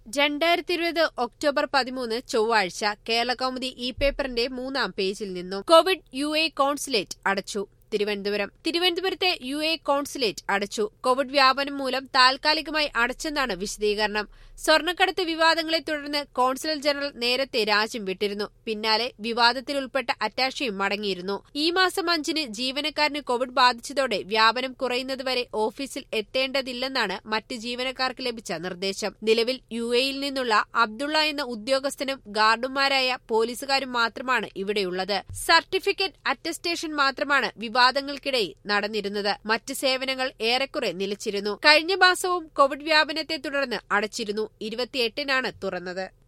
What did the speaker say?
രണ്ടായിരത്തി ഇരുപത് ഒക്ടോബർ പതിമൂന്ന് ചൊവ്വാഴ്ച കേരളകൗമുദി ഇ പേപ്പറിന്റെ മൂന്നാം പേജിൽ നിന്നും കോവിഡ് യു എ കോൺസുലേറ്റ് അടച്ചു തിരുവനന്തപുരം തിരുവനന്തപുരത്തെ യു എ കോൺസുലേറ്റ് അടച്ചു കോവിഡ് വ്യാപനം മൂലം താൽക്കാലികമായി അടച്ചെന്നാണ് വിശദീകരണം സ്വർണ്ണക്കടത്ത് വിവാദങ്ങളെ തുടർന്ന് കോൺസുലർ ജനറൽ നേരത്തെ രാജ്യം വിട്ടിരുന്നു പിന്നാലെ വിവാദത്തിൽ ഉൾപ്പെട്ട അറ്റാഷയും മടങ്ങിയിരുന്നു ഈ മാസം അഞ്ചിന് ജീവനക്കാരന് കോവിഡ് ബാധിച്ചതോടെ വ്യാപനം കുറയുന്നതുവരെ ഓഫീസിൽ എത്തേണ്ടതില്ലെന്നാണ് മറ്റ് ജീവനക്കാർക്ക് ലഭിച്ച നിർദ്ദേശം നിലവിൽ യു എയിൽ നിന്നുള്ള അബ്ദുള്ള എന്ന ഉദ്യോഗസ്ഥനും ഗാർഡുമാരായ പോലീസുകാരും മാത്രമാണ് ഇവിടെയുള്ളത് സർട്ടിഫിക്കറ്റ് അറ്റസ്റ്റേഷൻ മാത്രമാണ് വിവാദങ്ങൾക്കിടയിൽ നടന്നിരുന്നത് മറ്റ് സേവനങ്ങൾ ഏറെക്കുറെ നിലച്ചിരുന്നു കഴിഞ്ഞ മാസവും കോവിഡ് വ്യാപനത്തെ തുടർന്ന് അടച്ചിരുന്നു ഇരുപത്തിയെട്ടിനാണ് തുറന്നത്